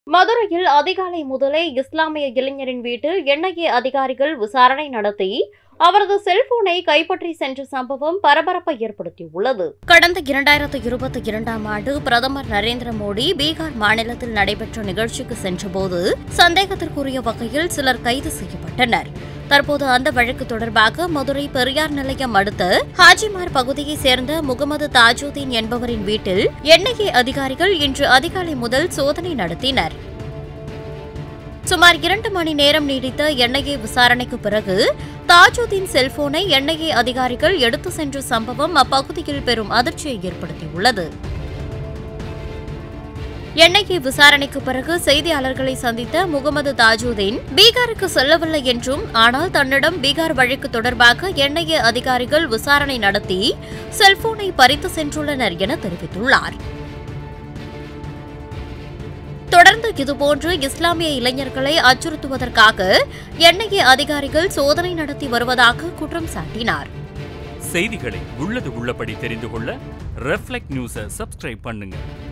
மதுரையில் அதிகாலை முதலே இஸ்லாமிய இளைஞரின் வீட்டில் என்ஐஏ அதிகாரிகள் விசாரணை நடத்தி அவரது செல்போனை கைப்பற்றி சென்ற சம்பவம் பரபரப்பை ஏற்படுத்தியுள்ளது கடந்த இரண்டாயிரத்து இருபத்தி இரண்டாம் ஆண்டு பிரதமர் நரேந்திர மோடி பீகார் மாநிலத்தில் நடைபெற்ற நிகழ்ச்சிக்கு சென்றபோது சந்தேகத்திற்குரிய வகையில் சிலர் கைது செய்யப்பட்டனர் தற்போது அந்த வழக்கு தொடர்பாக மதுரை பெரியார் நிலையம் அடுத்த ஹாஜிமார் பகுதியைச் சேர்ந்த முகமது தாஜுதீன் என்பவரின் வீட்டில் என்ஐஏ அதிகாரிகள் இன்று அதிகாலை முதல் சோதனை நடத்தினர் சுமார் இரண்டு மணி நேரம் நீடித்த என்ஐஏ விசாரணைக்கு பிறகு தாஜுதீன் செல்போனை என்ஐஏ அதிகாரிகள் எடுத்து சென்ற சம்பவம் அப்பகுதியில் பெரும் அதிர்ச்சியை ஏற்படுத்தியுள்ளது என்ஐஏ விசாரணைக்கு பிறகு செய்தியாளர்களை சந்தித்த முகமது தாஜுதீன் பீகாருக்கு செல்லவில்லை என்றும் ஆனால் தன்னிடம் பீகார் வழக்கு தொடர்பாக என்ஐஏ அதிகாரிகள் விசாரணை நடத்தி செல்போனை பறித்து சென்றுள்ளனர் என தெரிவித்துள்ளார் தொடர்ந்து இதுபோன்று இஸ்லாமிய இளைஞர்களை அச்சுறுத்துவதற்காக என்ஐஏ அதிகாரிகள் சோதனை நடத்தி வருவதாக குற்றம் சாட்டினார் செய்திகளை உள்ளது உள்ளபடி தெரிந்து கொள்ள ரெஃப்ளெக்ட் நியூஸை சப்ஸ்கிரைப் பண்ணுங்க